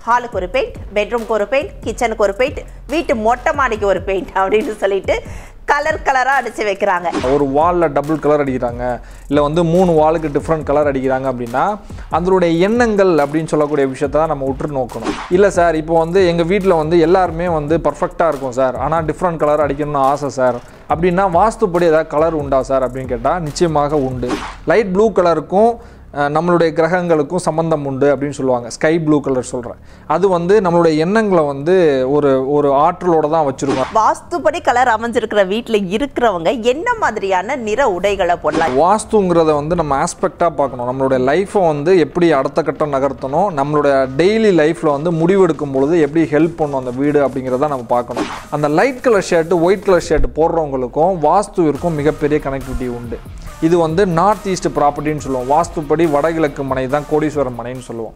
ஹாலுக்கு ஒரு பெயிண்ட் பெட்ரூம்க்கு ஒரு பெயிண்ட் கிச்சனுக்கு ஒரு பெயிண்ட் வீட்டு மொட்டை மாடிக்கு ஒரு பெயிண்ட் அப்படின்னு சொல்லிட்டு கலர் கலராக அடிச்சு வைக்கிறாங்க ஒரு வாலில் டபுள் கலர் அடிக்கிறாங்க இல்லை வந்து மூணு வாலுக்கு டிஃப்ரெண்ட் கலர் அடிக்கிறாங்க அப்படின்னா அதனுடைய எண்ணங்கள் அப்படின்னு சொல்லக்கூடிய விஷயத்த தான் நம்ம உற்று நோக்கணும் இல்லை சார் இப்போ வந்து எங்கள் வீட்டில் வந்து எல்லாருமே வந்து பர்ஃபெக்டாக இருக்கும் சார் ஆனால் டிஃப்ரெண்ட் கலர் அடிக்கணும்னு ஆசை சார் அப்படின்னா வாஸ்துப்படி ஏதாவது கலர் உண்டா சார் அப்படின்னு கேட்டால் நிச்சயமாக உண்டு லைட் ப்ளூ கலருக்கும் அஹ், நம்மளுடைய கிரகங்களுக்கும் சம்பந்தம் உண்டு அப்படின்னு சொல்லுவாங்க ஸ்கை ப்ளூ கலர் சொல்கிறேன் அது வந்து நம்மளுடைய எண்ணங்களை வந்து ஒரு ஒரு ஆற்றலோட தான் வச்சுருக்கோம் வாஸ்துப்படி கலர் அமைஞ்சிருக்கிற வீட்டில் இருக்கிறவங்க என்ன மாதிரியான நிற உடைகளை போடலாம் வாஸ்துங்கிறத வந்து நம்ம ஆஸ்பெக்டாக பார்க்கணும் நம்மளுடைய லைஃப்பை வந்து எப்படி அடுத்த கட்டம் நகர்த்தணும் நம்மளுடைய டெய்லி லைஃப்பில் வந்து முடிவெடுக்கும் பொழுது எப்படி ஹெல்ப் பண்ணும் அந்த வீடு அப்படிங்கிறத நம்ம பார்க்கணும் அந்த light colour shirt white colour shirt போடுறவங்களுக்கும் வாஸ்துவிற்கும் மிகப்பெரிய கனெக்டிவிட்டி உண்டு இது வந்து நார்த் ஈஸ்ட் ப்ராப்பர்ட்டின்னு சொல்லுவோம் வாஸ்துப்படி வடகிழக்கு மனை தான் கோடீஸ்வரம் மனைன்னு சொல்லுவோம்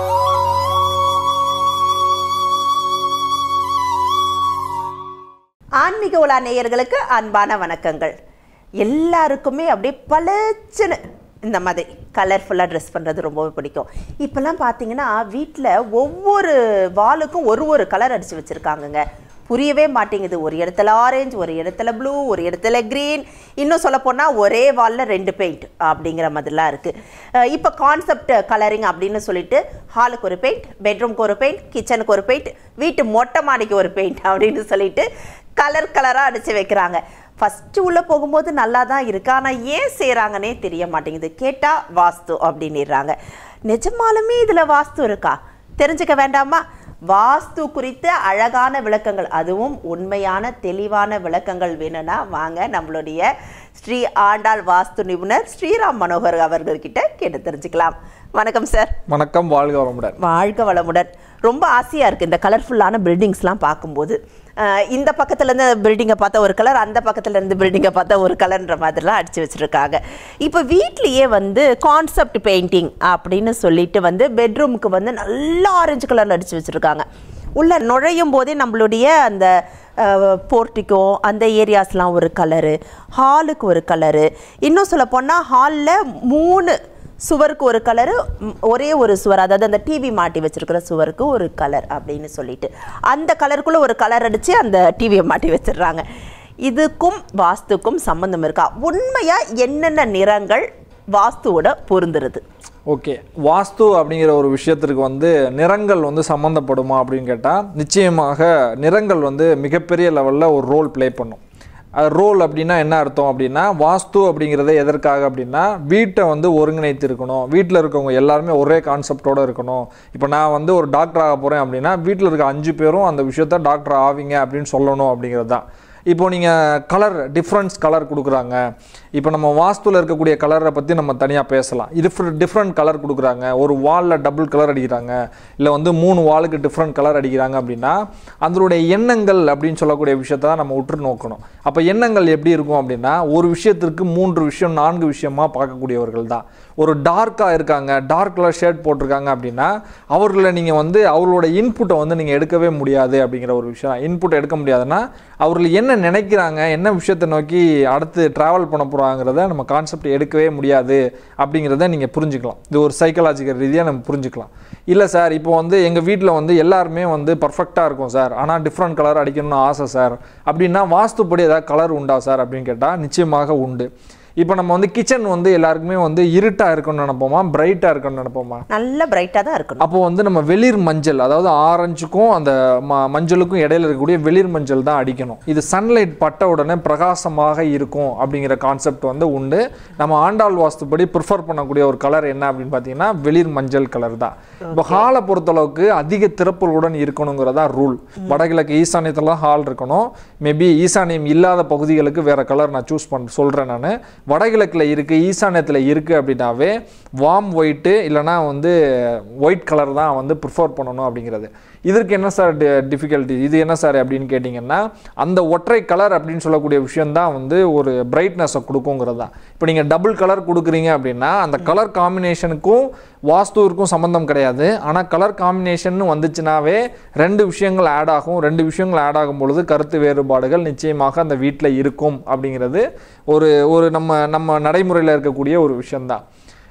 ஆன்மீக உலா நேயர்களுக்கு அன்பான வணக்கங்கள் எல்லாருக்குமே அப்படியே பளிச்சுன்னு இந்த மாதிரி கலர்ஃபுல்லாக ட்ரெஸ் பண்ணுறது ரொம்பவே பிடிக்கும் இப்போல்லாம் பார்த்தீங்கன்னா வீட்டில் ஒவ்வொரு வாலுக்கும் ஒரு ஒரு கலர் அடித்து வச்சுருக்காங்கங்க புரியவே மாட்டேங்குது ஒரு இடத்துல ஆரஞ்சு ஒரு இடத்துல ப்ளூ ஒரு இடத்துல க்ரீன் இன்னும் சொல்லப்போனால் ஒரே வாலில் ரெண்டு பெயிண்ட் அப்படிங்கிற மாதிரிலாம் இருக்குது இப்போ கான்செப்ட் கலரிங் அப்படின்னு சொல்லிட்டு ஹாலுக்கு ஒரு பெயிண்ட் பெட்ரூம்க்கு ஒரு பெயிண்ட் கிச்சனுக்கு ஒரு பெயிண்ட் வீட்டு மொட்டை மாடிக்கு ஒரு பெயிண்ட் அப்படின்னு சொல்லிட்டு கலர் கலராக அடித்து வைக்கிறாங்க ஃபஸ்ட்டு உள்ளே போகும்போது நல்லா தான் இருக்கு ஆனால் ஏன் செய்கிறாங்கன்னே தெரிய மாட்டேங்குது கேட்டால் வாஸ்து அப்படின்னுறாங்க நிஜமாலுமே இதில் வாஸ்து இருக்கா தெரிஞ்சுக்க வேண்டாமா வாஸ்து குறித்த அழகான விளக்கங்கள் அதுவும் உண்மையான தெளிவான விளக்கங்கள் வேணும்னா வாங்க நம்மளுடைய ஸ்ரீ ஆண்டாள் வாஸ்து நிபுணர் ஸ்ரீராம் மனோகர் அவர்கள்கிட்ட கேட்டு தெரிஞ்சுக்கலாம் வணக்கம் சார் வணக்கம் வாழ்க வளமுடன் வாழ்க வளமுடன் ரொம்ப ஆசையாக இருக்குது இந்த கலர்ஃபுல்லான பில்டிங்ஸ்லாம் பார்க்கும்போது அஹ் இந்த பக்கத்துலேருந்து பில்டிங்கை பார்த்தா ஒரு கலர் அந்த பக்கத்துலேருந்து பில்டிங்கை பார்த்தா ஒரு கலர்ன்ற மாதிரிலாம் அடித்து வச்சுருக்காங்க இப்போ வீட்லேயே வந்து கான்செப்ட் பெயிண்டிங் அப்படின்னு சொல்லிட்டு வந்து பெட்ரூமுக்கு வந்து நல்ல ஆரஞ்சு கலரில் அடித்து வச்சுருக்காங்க உள்ள நுழையும் போதே நம்மளுடைய அந்த போர்ட்டிக்கோ அந்த ஏரியாஸ்லாம் ஒரு கலரு ஹாலுக்கு ஒரு கலரு இன்னும் சொல்ல போனால் ஹாலில் மூணு சுவருக்கு ஒரு கலரு ஒரே ஒரு சுவர் அதாவது அந்த டிவி மாட்டி வச்சிருக்கிற சுவருக்கு ஒரு கலர் அப்படின்னு சொல்லிட்டு அந்த கலருக்குள்ள ஒரு கலர் அடித்து அந்த டிவியை மாட்டி வச்சிடுறாங்க இதுக்கும் வாஸ்துக்கும் சம்பந்தம் இருக்கா உண்மையா என்னென்ன நிறங்கள் வாஸ்துவோட பொருந்துறது ஓகே வாஸ்து அப்படிங்கிற ஒரு விஷயத்திற்கு வந்து நிறங்கள் வந்து சம்மந்தப்படுமா அப்படின்னு கேட்டால் நிச்சயமாக நிறங்கள் வந்து மிகப்பெரிய லெவலில் ஒரு ரோல் ப்ளே பண்ணும் ரோல் அப்படின்னா என்ன அர்த்தம் அப்படின்னா வாஸ்து அப்படிங்கிறது எதற்காக அப்படின்னா வீட்டை வந்து ஒருங்கிணைத்து இருக்கணும் வீட்டில் இருக்கவங்க எல்லாருமே ஒரே கான்செப்டோடு இருக்கணும் இப்போ நான் வந்து ஒரு டாக்டர் ஆக போகிறேன் அப்படின்னா வீட்டில் இருக்க அஞ்சு பேரும் அந்த விஷயத்த டாக்டர் ஆவீங்க அப்படின்னு சொல்லணும் அப்படிங்கிறது தான் இப்போ நீங்கள் கலர் டிஃப்ரென்ஸ் கலர் கொடுக்குறாங்க இப்போ நம்ம வாஸ்துவில் இருக்கக்கூடிய கலரை பற்றி நம்ம தனியாக பேசலாம் டிஃப்ரெண்ட் டிஃப்ரெண்ட் கலர் கொடுக்குறாங்க ஒரு வாலில் டபுள் கலர் அடிக்கிறாங்க இல்லை வந்து மூணு வாலுக்கு டிஃப்ரெண்ட் கலர் அடிக்கிறாங்க அப்படின்னா அதனுடைய எண்ணங்கள் அப்படின்னு சொல்லக்கூடிய விஷயத்தை தான் நம்ம உற்று நோக்கணும் அப்போ எண்ணங்கள் எப்படி இருக்கும் அப்படின்னா ஒரு விஷயத்திற்கு மூன்று விஷயம் நான்கு விஷயமா பார்க்கக்கூடியவர்கள் தான் ஒரு டார்க்காக இருக்காங்க டார்க் கலர் ஷர்ட் போட்டிருக்காங்க அப்படின்னா அவர்களை நீங்கள் வந்து அவர்களோட இன்புட்டை வந்து நீங்கள் எடுக்கவே முடியாது அப்படிங்கிற ஒரு விஷயம் இன்புட் எடுக்க முடியாதுன்னா அவர்கள் என்ன நினைக்கிறாங்க என்ன விஷயத்தை நோக்கி அடுத்து ட்ராவல் பண்ண போகிறாங்கிறத நம்ம கான்செப்ட் எடுக்கவே முடியாது அப்படிங்கிறத நீங்கள் புரிஞ்சுக்கலாம் இது ஒரு சைக்கலாஜிக்கல் ரீதியாக நம்ம புரிஞ்சுக்கலாம் இல்லை சார் இப்போ வந்து எங்கள் வீட்டில் வந்து எல்லாருமே வந்து பர்ஃபெக்டாக இருக்கும் சார் ஆனால் டிஃப்ரெண்ட் கலர் அடிக்கணும்னு ஆசை சார் அப்படின்னா வாஸ்துப்படி ஏதாவது கலர் உண்டா சார் அப்படின்னு கேட்டால் நிச்சயமாக உண்டு இப்போ நம்ம வந்து கிச்சன் வந்து எல்லாருக்குமே வந்து இருட்டாக இருக்கணும்னு நினைப்போமா பிரைட்டாக இருக்கணும்னு நினைப்போமா நல்ல பிரைட்டாக தான் இருக்கணும் அப்போ வந்து நம்ம வெளிர் மஞ்சள் அதாவது ஆரஞ்சுக்கும் அந்த ம மஞ்சளுக்கும் இடையில இருக்கக்கூடிய வெளிர் மஞ்சள் தான் அடிக்கணும் இது சன்லைட் பட்ட உடனே பிரகாசமாக இருக்கும் அப்படிங்கிற கான்செப்ட் வந்து உண்டு நம்ம ஆண்டாள் வாஸ்துப்படி ப்ரிஃபர் பண்ணக்கூடிய ஒரு கலர் என்ன அப்படின்னு பார்த்தீங்கன்னா வெளிர் மஞ்சள் கலர் தான் இப்போ ஹாலை பொறுத்தளவுக்கு அதிக திறப்புகளுடன் இருக்கணுங்கிறதா ரூல் வடகிழக்கு ஈசானியத்தில் ஹால் இருக்கணும் மேபி ஈசானியம் இல்லாத பகுதிகளுக்கு வேற கலர் நான் சூஸ் பண்ண சொல்கிறேன் நான் வடகிழக்கில் இருக்குது ஈசானியத்தில் இருக்குது அப்படின்னாவே வார்ம் ஒயிட்டு இல்லைனா வந்து ஒயிட் கலர் தான் வந்து ப்ரிஃபர் பண்ணணும் அப்படிங்கிறது இதற்கு என்ன சார் டிஃபிகல்ட்டி இது என்ன சார் அப்படின்னு கேட்டிங்கன்னா அந்த ஒற்றை கலர் அப்படின்னு சொல்லக்கூடிய விஷயந்தான் வந்து ஒரு பிரைட்னஸை கொடுக்குங்கிறது தான் இப்போ நீங்கள் டபுள் கலர் கொடுக்குறீங்க அப்படின்னா அந்த கலர் காம்பினேஷனுக்கும் வாஸ்துவிற்கும் சம்மந்தம் கிடையாது ஆனால் கலர் காம்பினேஷன் வந்துச்சுனாவே ரெண்டு விஷயங்கள் ஆட் ஆகும் ரெண்டு விஷயங்கள் ஆட் ஆகும் பொழுது கருத்து வேறுபாடுகள் நிச்சயமாக அந்த வீட்டில் இருக்கும் அப்படிங்கிறது ஒரு ஒரு நம்ம நம்ம நடைமுறையில் இருக்கக்கூடிய ஒரு விஷயந்தான்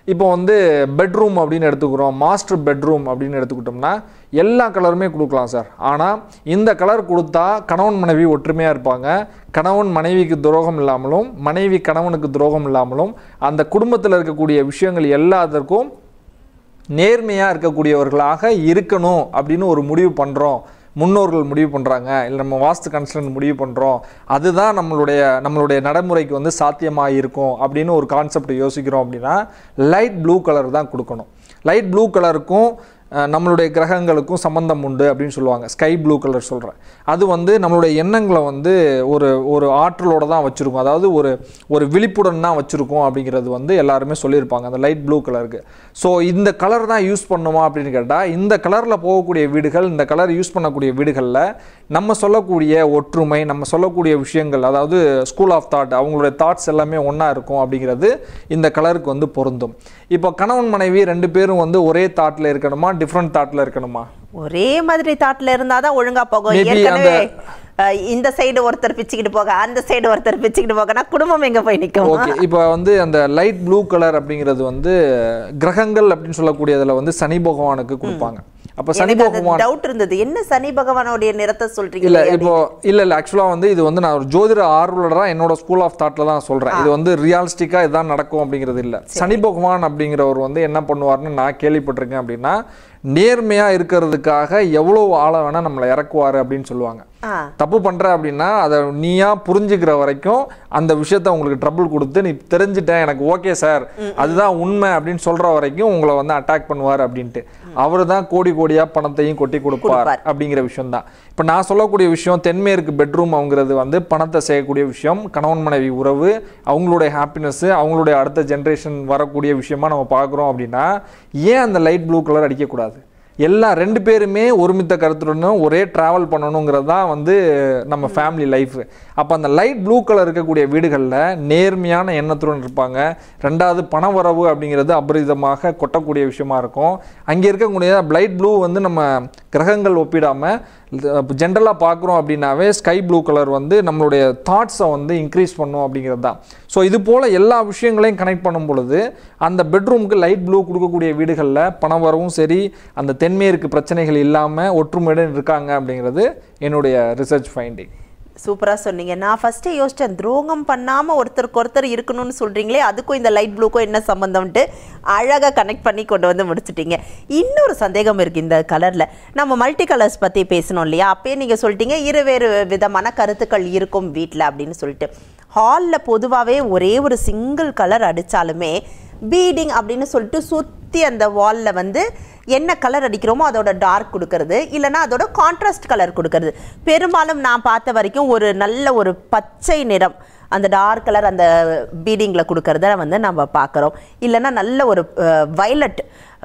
இப்போ வந்து பெட்ரூம் அப்படின்னு எடுத்துக்கிறோம் மாஸ்டர் பெட்ரூம் அப்படின்னு எடுத்துக்கிட்டோம்னா எல்லா கலருமே கொடுக்கலாம் சார் ஆனால் இந்த கலர் கொடுத்தா கணவன் மனைவி ஒற்றுமையாக இருப்பாங்க கணவன் மனைவிக்கு துரோகம் இல்லாமலும் மனைவி கணவனுக்கு துரோகம் இல்லாமலும் அந்த குடும்பத்தில் இருக்கக்கூடிய விஷயங்கள் எல்லாத்திற்கும் நேர்மையாக இருக்கக்கூடியவர்களாக இருக்கணும் அப்படின்னு ஒரு முடிவு பண்ணுறோம் முன்னோர்கள் முடிவு பண்ணுறாங்க இல்லை நம்ம வாஸ்து கன்சல்ட் முடிவு பண்ணுறோம் அதுதான் நம்மளுடைய நம்மளுடைய நடைமுறைக்கு வந்து சாத்தியமாக இருக்கும் அப்படின்னு ஒரு கான்செப்ட் யோசிக்கிறோம் அப்படின்னா லைட் ப்ளூ கலர் தான் கொடுக்கணும் லைட் ப்ளூ கலருக்கும் அஹ், நம்மளுடைய கிரகங்களுக்கும் சம்பந்தம் உண்டு அப்படின்னு சொல்லுவாங்க ஸ்கை ப்ளூ கலர் சொல்கிறேன் அது வந்து நம்மளுடைய எண்ணங்களை வந்து ஒரு ஒரு ஆற்றலோட தான் வச்சுருக்கோம் அதாவது ஒரு ஒரு விழிப்புடன் தான் வச்சுருக்கோம் அப்படிங்கிறது வந்து எல்லாருமே சொல்லியிருப்பாங்க அந்த லைட் ப்ளூ கலருக்கு ஸோ இந்த கலர் தான் யூஸ் பண்ணுமா அப்படின்னு கேட்டால் இந்த கலரில் போகக்கூடிய வீடுகள் இந்த கலர் யூஸ் பண்ணக்கூடிய வீடுகளில் நம்ம சொல்லக்கூடிய ஒற்றுமை நம்ம சொல்லக்கூடிய விஷயங்கள் அதாவது ஸ்கூல் ஆஃப் தாட் அவங்களுடைய தாட்ஸ் எல்லாமே ஒன்றா இருக்கும் அப்படிங்கிறது இந்த கலருக்கு வந்து பொருந்தும் இப்போ கணவன் மனைவி ரெண்டு பேரும் வந்து ஒரே தாட்டில் இருக்கணுமா டிஃப்ரெண்ட் தாட்டில் இருக்கணுமா ஒரே மாதிரி தாட்ல இருந்தாதான் ஒழுங்கா போகும் Maybe ஏற்கனவே அஹ், இந்த சைடு ஒருத்தர் பிச்சுக்கிட்டு போக அந்த சைடு ஒருத்தர் பிச்சுக்கிட்டு போகனா குடும்பம் எங்க போய் நிக்கும் ஓகே இப்போ வந்து அந்த லைட் ப்ளூ கலர் அப்படிங்கிறது வந்து கிரகங்கள் அப்படின்னு சொல்லக்கூடியதுல வந்து சனி பகவானுக்கு கொடுப்பாங்க அப்போ சனி எனக்கு அது பகவான் டவுட் இருந்தது என்ன சனி பகவானுடைய நிறத்தை சொல்றீங்க இல்ல இப்போ இல்ல இல்ல ஆக்சுவலா வந்து இது வந்து நான் ஒரு ஜோதிட ஆர்வலரா என்னோட ஸ்கூல் ஆஃப் தாட்ல தான் சொல்றேன் இது வந்து ரியாலிஸ்டிக்கா இதான் நடக்கும் அப்படிங்கிறது இல்ல சனி பகவான் அப்படிங்கிறவர் வந்து என்ன பண்ணுவார்னு நான் கேள்விப்பட்டிருக்கேன் அப்படின்னா நேர்மையா இருக்கிறதுக்காக எவ்வளவு ஆளை வேணா நம்மளை இறக்குவாரு அப்படின்னு சொல்லுவாங்க ஆ தப்பு பண்ற அப்படின்னா அதை நீயா புரிஞ்சுக்கிற வரைக்கும் அந்த விஷயத்த உங்களுக்கு ட்ரபிள் கொடுத்து நீ தெரிஞ்சுட்டேன் எனக்கு ஓகே சார் அதுதான் உண்மை அப்படின்னு சொல்ற வரைக்கும் உங்களை வந்து அட்டாக் பண்ணுவார் அப்படின்ட்டு அவர் தான் கோடி கோடியா பணத்தையும் கொட்டி கொடுப்பார் கொடுப்பார். அப்படிங்கிற விஷயம் தான் இப்போ நான் சொல்லக்கூடிய விஷயம் தென்மேற்கு பெட்ரூம் அவங்கிறது வந்து பணத்தை செய்யக்கூடிய விஷயம் கணவன் மனைவி உறவு அவங்களுடைய ஹாப்பினஸ் அவங்களுடைய அடுத்த ஜென்ரேஷன் வரக்கூடிய விஷயமா நம்ம பார்க்குறோம் அப்படின்னா ஏன் அந்த லைட் ப்ளூ கலர் அடிக்கக்கூடாது எல்லா ரெண்டு பேருமே ஒருமித்த கருத்துடனும் ஒரே டிராவல் பண்ணணுங்கிறது தான் வந்து நம்ம ஃபேமிலி லைஃப் அப்போ அந்த லைட் ப்ளூ கலர் இருக்கக்கூடிய வீடுகளில் நேர்மையான எண்ணத்துடன் இருப்பாங்க ரெண்டாவது பண வரவு அப்படிங்கிறது அபரிதமாக கொட்டக்கூடிய விஷயமா இருக்கும் அங்கே இருக்கக்கூடிய லைட் ப்ளூ வந்து நம்ம கிரகங்கள் ஒப்பிடாமல் ஜென்ரலாக பார்க்குறோம் அப்படின்னாவே ஸ்கை ப்ளூ கலர் வந்து நம்மளுடைய தாட்ஸை வந்து இன்க்ரீஸ் பண்ணும் அப்படிங்கிறது தான் ஸோ இது போல் எல்லா விஷயங்களையும் கனெக்ட் பண்ணும் பொழுது அந்த பெட்ரூமுக்கு லைட் ப்ளூ கொடுக்கக்கூடிய வீடுகளில் பணம் வரவும் சரி அந்த தென்மேற்கு பிரச்சனைகள் இல்லாமல் ஒற்றுமையுடன் இருக்காங்க அப்படிங்கிறது என்னுடைய ரிசர்ச் ஃபைண்டிங் சூப்பரா சொன்னீங்க நான் ஃபர்ஸ்டே யோசிச்சேன் துரோகம் பண்ணாம ஒருத்தருக்கு ஒருத்தர் இருக்கணும்னு சொல்றீங்களே அதுக்கும் இந்த லைட் ப்ளூக்கும் என்ன சம்பந்தம்ட்டு அழகா கனெக்ட் பண்ணி கொண்டு வந்து முடிச்சிட்டீங்க இன்னொரு சந்தேகம் இருக்கு இந்த கலர்ல நம்ம மல்டி கலர்ஸ் பத்தி பேசணும் இல்லையா அப்பயே நீங்க சொல்லிட்டீங்க இருவேறு விதமான கருத்துக்கள் இருக்கும் வீட்ல அப்படின்னு சொல்லிட்டு ஹாலில் பொதுவாகவே ஒரே ஒரு சிங்கிள் கலர் அடிச்சாலுமே பீடிங் அப்படின்னு சொல்லிட்டு சுற்றி அந்த வாலில் வந்து என்ன கலர் அடிக்கிறோமோ அதோட டார்க் கொடுக்கறது இல்லைன்னா அதோட கான்ட்ராஸ்ட் கலர் கொடுக்கறது பெரும்பாலும் நான் பார்த்த வரைக்கும் ஒரு நல்ல ஒரு பச்சை நிறம் அந்த டார்க் கலர் அந்த பீடிங்கில் கொடுக்கறத வந்து நம்ம பார்க்குறோம் இல்லைன்னா நல்ல ஒரு வைலட்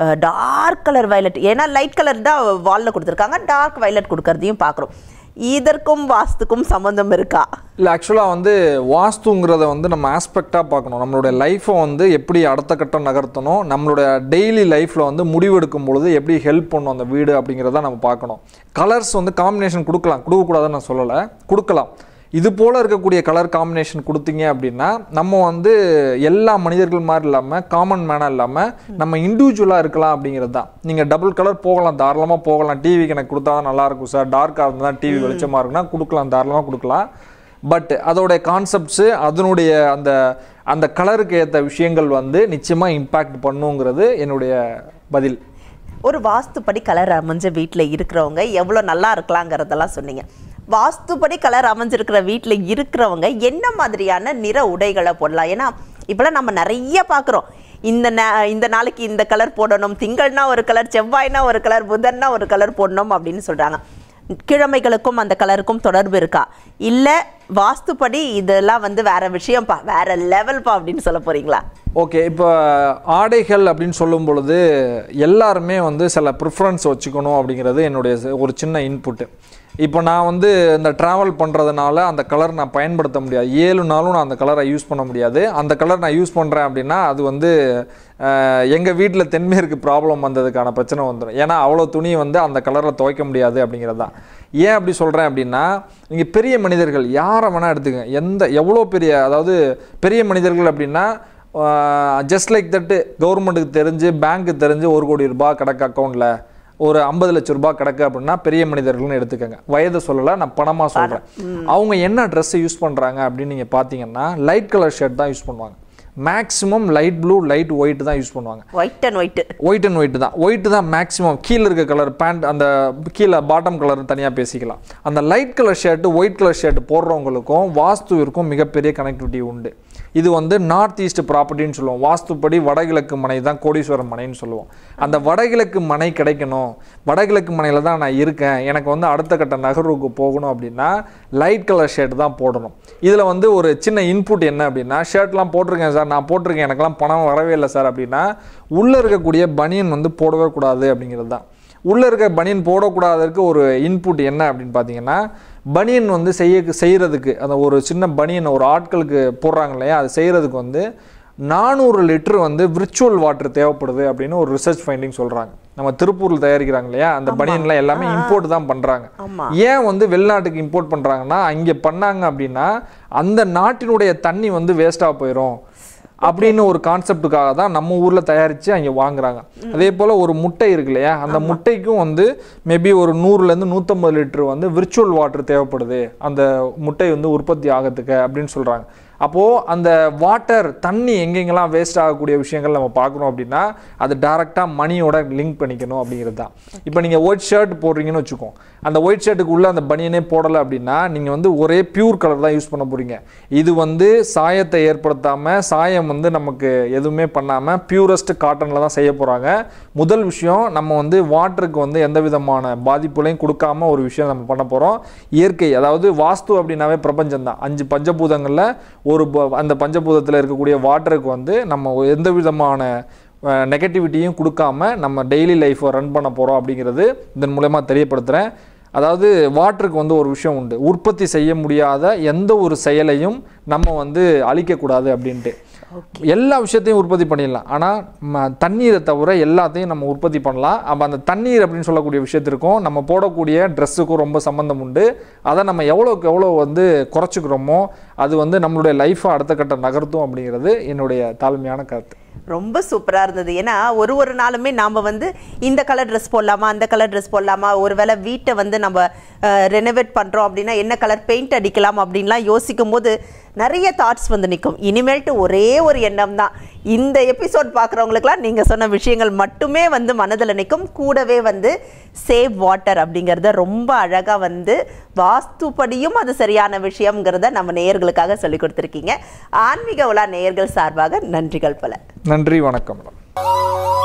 டார்க் கலர் வைலட் ஏன்னா லைட் கலர் தான் வாலில் கொடுத்துருக்காங்க டார்க் வைலட் கொடுக்கறதையும் பார்க்குறோம் இதற்கும் வாஸ்துக்கும் சம்மந்தம் இருக்கா இல்லை ஆக்சுவலாக வந்து வாஸ்துங்கிறத வந்து நம்ம ஆஸ்பெக்டாக பார்க்கணும் நம்மளுடைய லைஃப்பை வந்து எப்படி அடுத்த கட்டம் நகர்த்தணும் நம்மளுடைய டெய்லி லைஃப்பில் வந்து முடிவெடுக்கும் பொழுது எப்படி ஹெல்ப் பண்ணும் அந்த வீடு அப்படிங்கிறத நம்ம பார்க்கணும் கலர்ஸ் வந்து காம்பினேஷன் கொடுக்கலாம் கொடுக்கக்கூடாதுன்னு நான் சொல்லலை கொடுக்கலாம் இது போல் இருக்கக்கூடிய கலர் காம்பினேஷன் கொடுத்தீங்க அப்படின்னா நம்ம வந்து எல்லா மனிதர்கள் மாதிரி இல்லாமல் காமன் மேனாக இல்லாமல் நம்ம இண்டிவிஜுவலாக இருக்கலாம் அப்படிங்கிறது தான் நீங்கள் டபுள் கலர் போகலாம் தாராளமாக போகலாம் டிவிக்கு எனக்கு கொடுத்தா தான் நல்லா இருக்கும் சார் டார்க்காக இருந்தால் தான் டிவி வெளிச்சமாக இருக்குன்னா கொடுக்கலாம் தாராளமாக கொடுக்கலாம் பட் அதோடைய கான்செப்ட்ஸு அதனுடைய அந்த அந்த கலருக்கு ஏற்ற விஷயங்கள் வந்து நிச்சயமாக இம்பேக்ட் பண்ணுங்கிறது என்னுடைய பதில் ஒரு வாஸ்துப்படி கலர் அமைஞ்ச வீட்டில் இருக்கிறவங்க எவ்வளோ நல்லா இருக்கலாங்கிறதெல்லாம் சொன்னீங்க வாஸ்துப்படி கலர் அமைஞ்சிருக்கிற வீட்டில் இருக்கிறவங்க என்ன மாதிரியான நிற உடைகளை போடலாம் ஏன்னா இப்போலாம் நம்ம நிறைய பார்க்குறோம் இந்த நா- இந்த நாளைக்கு இந்த கலர் போடணும் திங்கள்னா ஒரு கலர் செவ்வாய்னா ஒரு கலர் புதன்னா ஒரு கலர் போடணும் அப்படின்னு சொல்கிறாங்க கிழமைகளுக்கும் அந்த கலருக்கும் தொடர்பு இருக்கா இல்லை வாஸ்துப்படி இதெல்லாம் வந்து வேற விஷயம்ப்பா வேற லெவல்ப்பா அப்படின்னு சொல்ல போறீங்களா ஓகே இப்போ ஆடைகள் அப்படின்னு சொல்லும் பொழுது எல்லாருமே வந்து சில ப்ரிஃபரன்ஸ் வச்சுக்கணும் அப்படிங்கிறது என்னுடைய ச- ஒரு சின்ன இன்புட்டு இப்போ நான் வந்து இந்த ட்ராவல் பண்ணுறதுனால அந்த கலர் நான் பயன்படுத்த முடியாது ஏழு நாளும் நான் அந்த கலரை யூஸ் பண்ண முடியாது அந்த கலர் நான் யூஸ் பண்ணுறேன் அப்படின்னா அது வந்து எங்கள் வீட்டில் தென்மேற்கு ப்ராப்ளம் வந்ததுக்கான பிரச்சனை வந்துடும் ஏன்னா அவ்வளோ துணி வந்து அந்த கலரில் துவைக்க முடியாது அப்படிங்கிறது தான் ஏன் அப்படி சொல்கிறேன் அப்படின்னா நீங்கள் பெரிய மனிதர்கள் யாரை வேணால் எடுத்துங்க எந்த எவ்வளோ பெரிய அதாவது பெரிய மனிதர்கள் அப்படின்னா ஜஸ்ட் லைக் தட்டு கவர்மெண்ட்டுக்கு தெரிஞ்சு பேங்க்கு தெரிஞ்சு ஒரு கோடி ரூபாய் கிடக்கு அக்கௌண்ட்டில் ஒரு ஐம்பது லட்ச ரூபாய் கிடக்கு அப்படின்னா பெரிய மனிதர்கள்னு எடுத்துக்கோங்க வயதை சொல்லலை நான் பணமாக சொல்கிறேன் அவங்க என்ன ட்ரெஸ்ஸை யூஸ் பண்ணுறாங்க அப்படின்னு நீங்கள் பார்த்தீங்கன்னா லைட் கலர் ஷர்ட் தான் யூஸ் பண்ணுவாங்க maximum light blue light white தான் யூஸ் பண்ணுவாங்க white and white white and white தான் ஒயிட் தான் மேக்ஸிமம் கீழே இருக்க கலர் பேண்ட் அந்த கீழே பாட்டம் கலர் தனியாக பேசிக்கலாம் அந்த light colour shirt white colour shirt போடுறவங்களுக்கும் வாஸ்துவிற்கும் மிகப்பெரிய கனெக்டிவிட்டி உண்டு இது வந்து நார்த் ஈஸ்ட் ப்ராப்பர்ட்டின்னு சொல்லுவோம் வாஸ்துப்படி வடகிழக்கு மனை தான் கோடீஸ்வரர் மனைன்னு சொல்லுவோம் அந்த வடகிழக்கு மனை கிடைக்கணும் வடகிழக்கு மனையில் தான் நான் இருக்கேன் எனக்கு வந்து அடுத்த கட்ட நகர்வுக்கு போகணும் அப்படின்னா லைட் கலர் ஷர்ட் தான் போடணும் இதில் வந்து ஒரு சின்ன இன்புட் என்ன அப்படின்னா ஷர்ட்லாம் போட்டிருக்கேன் சார் நான் போட்டிருக்கேன் எனக்கெல்லாம் பணம் வரவே இல்லை சார் அப்படின்னா உள்ளே இருக்கக்கூடிய பனியன் வந்து போடவே கூடாது அப்படிங்கிறது தான் உள்ளே இருக்க பனியன் போடக்கூடாததுக்கு ஒரு இன்புட் என்ன அப்படின்னு பார்த்தீங்கன்னா பனியன் வந்து செய்ய செய்கிறதுக்கு அந்த ஒரு சின்ன பனியன் ஒரு ஆட்களுக்கு போடுறாங்க இல்லையா அது செய்கிறதுக்கு வந்து நானூறு லிட்டர் வந்து விர்ச்சுவல் வாட்டர் தேவைப்படுது அப்படின்னு ஒரு ரிசர்ச் ஃபைண்டிங் சொல்கிறாங்க நம்ம திருப்பூரில் தயாரிக்கிறாங்க இல்லையா அந்த பனியன்லாம் எல்லாமே இம்போர்ட் தான் பண்ணுறாங்க ஆமா. ஏன் வந்து வெளிநாட்டுக்கு இம்போர்ட் பண்ணுறாங்கன்னா அங்கே பண்ணாங்க அப்படின்னா அந்த நாட்டினுடைய தண்ணி வந்து வேஸ்ட்டாக போயிடும் அப்படின்னு ஒரு கான்செப்டுக்காக தான் நம்ம ஊரில் தயாரித்து அங்கே வாங்குறாங்க அதே போல் ஒரு முட்டை இருக்கு இல்லையா அந்த முட்டைக்கும் வந்து மேபி ஒரு நூறுலேருந்து நூற்றம்பது லிட்டர் வந்து விர்ச்சுவல் வாட்டர் தேவைப்படுது அந்த முட்டை வந்து உற்பத்தி ஆகிறதுக்கு அப்படின்னு சொல்கிறாங்க அப்போது அந்த வாட்டர் தண்ணி எங்கெங்கெல்லாம் வேஸ்ட் ஆகக்கூடிய விஷயங்கள் நம்ம பார்க்குறோம் அப்படின்னா அது டேரெக்டாக மணியோட லிங்க் பண்ணிக்கணும் அப்படிங்கிறது தான் இப்போ நீங்கள் ஒயிட் ஷர்ட் போடுறீங்கன்னு வச்சுக்கோங்க அந்த ஒயிட் ஷர்ட்டுக்கு உள்ள அந்த பனியனே போடலை அப்படின்னா நீங்கள் வந்து ஒரே பியூர் கலர் தான் யூஸ் பண்ண போகிறீங்க இது வந்து சாயத்தை ஏற்படுத்தாமல் சாயம் வந்து நமக்கு எதுவுமே பண்ணாமல் பியூரஸ்ட் காட்டனில் தான் செய்ய போகிறாங்க முதல் விஷயம் நம்ம வந்து வாட்டருக்கு வந்து எந்த விதமான பாதிப்புகளையும் கொடுக்காம ஒரு விஷயம் நம்ம பண்ண போகிறோம் இயற்கை அதாவது வாஸ்து அப்படின்னாவே பிரபஞ்சம் தான் அஞ்சு பஞ்சபூதங்களில் ஒரு ப- அந்த பஞ்சபூதத்தில் இருக்கக்கூடிய வாட்டருக்கு வந்து நம்ம எந்த விதமான நெகட்டிவிட்டியும் கொடுக்காம நம்ம டெய்லி லைஃப்பை ரன் பண்ண போகிறோம் அப்படிங்கிறது இதன் மூலயமா தெரியப்படுத்துகிறேன் அதாவது வாட்டருக்கு வந்து ஒரு விஷயம் உண்டு உற்பத்தி செய்ய முடியாத எந்த ஒரு செயலையும் நம்ம வந்து அழிக்கக்கூடாது அப்படின்ட்டு எல்லா விஷயத்தையும் உற்பத்தி பண்ணிடலாம் ஆனால் தண்ணீரை தவிர எல்லாத்தையும் நம்ம உற்பத்தி பண்ணலாம் அப்போ அந்த தண்ணீர் அப்படின்னு சொல்லக்கூடிய விஷயத்திற்கும் நம்ம போடக்கூடிய ட்ரெஸ்ஸுக்கும் ரொம்ப சம்மந்தம் உண்டு அதை நம்ம எவ்வளோக்கு எவ்வளோ வந்து குறைச்சிக்கிறோமோ அது வந்து நம்மளுடைய லைஃப்பை அடுத்த கட்ட நகர்த்தும் அப்படிங்கிறது என்னுடைய தாழ்மையான கருத்து ரொம்ப சூப்பராக இருந்தது ஏன்னா ஒரு ஒரு நாளுமே நாம் வந்து இந்த கலர் ட்ரெஸ் போடலாமா அந்த கலர் ட்ரெஸ் போடலாமா ஒருவேளை வீட்டை வந்து நம்ம ரெனோவேட் பண்ணுறோம் அப்படின்னா என்ன கலர் பெயிண்ட் அடிக்கலாம் அப்படின்லாம் யோசிக்கும் போது நிறைய தாட்ஸ் வந்து நிற்கும் இனிமேல்ட்டு ஒரே ஒரு எண்ணம் தான் இந்த எபிசோட் பார்க்குறவங்களுக்குலாம் நீங்கள் சொன்ன விஷயங்கள் மட்டுமே வந்து மனதில் நிற்கும் கூடவே வந்து சேவ் வாட்டர் அப்படிங்கிறத ரொம்ப அழகாக வந்து வாஸ்துப்படியும் அது சரியான விஷயம்ங்கிறத நம்ம நேயர்களுக்காக சொல்லி கொடுத்துருக்கீங்க ஆன்மீக உலா நேயர்கள் சார்பாக நன்றிகள் பல நன்றி வணக்கம் மேடம்